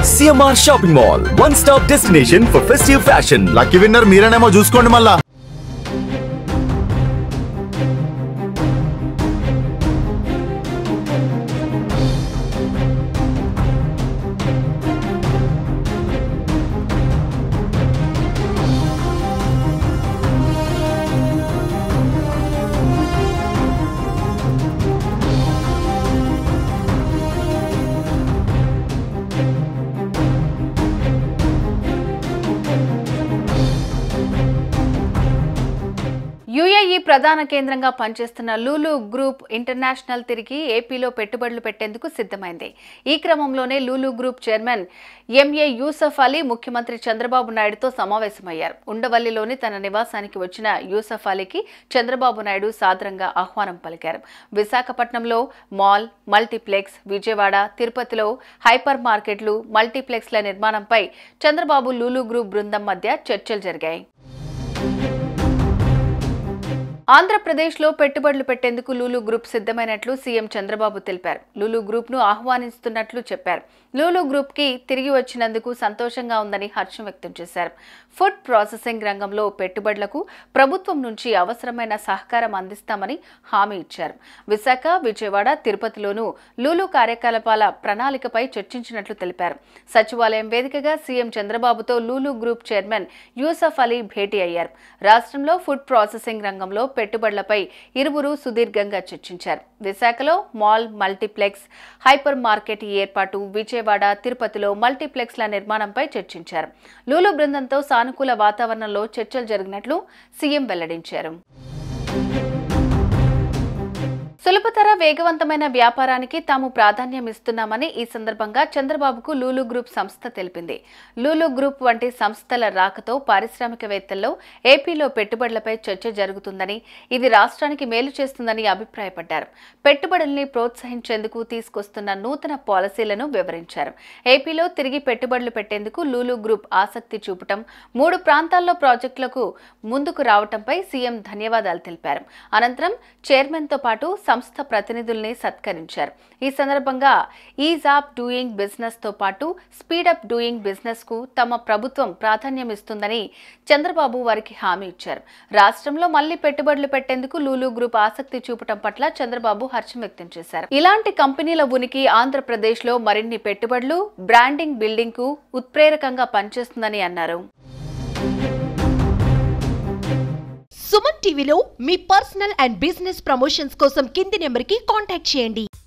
CMR shopping mall one stop destination for festive fashion lucky winner మీరేనేమో చూసుకోండి మళ్ళా UAE ప్రధాన కేంద్రంగా పనిచేస్తున్న లూలు గ్రూప్ ఇంటర్నేషనల్ తిరిగి ఏపీలో పెట్టుబడులు పెట్టేందుకు సిద్ధమైంది ఈ క్రమంలోనే Lulu group chairman MA Yusuf Ali ముఖ్యమంత్రి చంద్రబాబు నాయుడుతో సమావేశమయ్యారు ఉండవల్లిలోని తన నివాసానికి వచ్చిన యూసఫ్ అలీకి చంద్రబాబు నాయుడు సాదరంగా ఆహ్వానం పలికారు విశాఖపట్నంలో మాల్ మల్టీప్లెక్స్ విజయవాడ తిరుపతిలో హైపర్ మార్కెట్లు మల్టీప్లెక్స్ల నిర్మాణంపై చంద్రబాబు లూలు గ్రూప్ బృందం మధ్య చర్చలు జరిగాయి ఆంధ్రప్రదేశ్లో పెట్టుబడులు పెట్టేందుకు లూలు గ్రూప్ సిద్ధమైనట్లు సీఎం చంద్రబాబు తెలిపారు లూలు గ్రూప్ను ఆహ్వానిస్తున్నట్లు చెప్పారు లూలు గ్రూప్కి తిరిగి వచ్చినందుకు సంతోషంగా ఉందని హర్షం వ్యక్తం చేశారు ఫుడ్ ప్రాసెసింగ్ రంగంలో పెట్టుబడులకు ప్రభుత్వం నుంచి అవసరమైన సహకారం అందిస్తామని హామీ ఇచ్చారు విశాఖ విజయవాడ తిరుపతిలోనూ లూలు కార్యకలాపాల ప్రణాళికపై చర్చించినట్లు తెలిపారు సచివాలయం వేదికగా సీఎం చంద్రబాబుతో లూలు గ్రూప్ చైర్మన్ యూసఫ్ అలీ భేటీ అయ్యారు రాష్ట్రంలో ఫుడ్ ప్రాసెసింగ్ రంగంలో పెట్టుబడులపై ఇరువురు సుదీర్ఘంగా చర్చించారు విశాఖలో మాల్ మల్టీప్లెక్స్ హైపర్ మార్కెట్ ఏర్పాటు విజయవాడ తిరుపతిలో మల్టీప్లెక్స్ల నిర్మాణంపై చర్చించారు లూలు బృందంతో సానుకూల వాతావరణంలో చర్చలు జరిగినట్లు సీఎం వెల్లడించారు సులభతర వేగవంతమైన వ్యాపారానికి తాము ప్రాధాన్యం ఇస్తున్నామని ఈ సందర్భంగా చంద్రబాబుకు లూలు గ్రూప్ సంస్థ తెలిపింది లూలు గ్రూప్ వంటి సంస్థల రాకతో పారిశ్రామికవేత్తల్లో ఏపీలో పెట్టుబడులపై చర్చ జరుగుతుందని ఇది రాష్ట్రానికి మేలు చేస్తుందని అభిప్రాయపడ్డారు పెట్టుబడుల్ని ప్రోత్సహించేందుకు తీసుకొస్తున్న నూతన పాలసీలను వివరించారు ఏపీలో తిరిగి పెట్టుబడులు పెట్టేందుకు లూలు గ్రూప్ ఆసక్తి చూపటం మూడు ప్రాంతాల్లో ప్రాజెక్టులకు ముందుకు రావటంపై సీఎం ధన్యవాదాలు తెలిపారు అనంతరం చైర్మన్తో పాటు సంస్థ ప్రతినిధుల్ని సత్కరించారు ఈ సందర్భంగా ఈజ్ ఆఫ్ డూయింగ్ బిజినెస్ తో పాటు స్పీడప్ డూయింగ్ బిజినెస్ కు తమ ప్రభుత్వం ప్రాధాన్యం ఇస్తుందని చంద్రబాబు వారికి హామీ ఇచ్చారు రాష్ట్రంలో మళ్లీ పెట్టుబడులు పెట్టేందుకు లూలు గ్రూప్ ఆసక్తి చూపటం పట్ల చంద్రబాబు హర్షం వ్యక్తం చేశారు ఇలాంటి కంపెనీల ఉనికి ఆంధ్రప్రదేశ్ లో మరిన్ని పెట్టుబడులు బ్రాండింగ్ బిల్డింగ్ కు ఉత్ప్రేరకంగా పనిచేస్తుందని అన్నారు సుమన్ టీవీలో మీ పర్సనల్ అండ్ బిజినెస్ ప్రమోషన్స్ కోసం కింది నెంబర్కి కాంటాక్ట్ చేయండి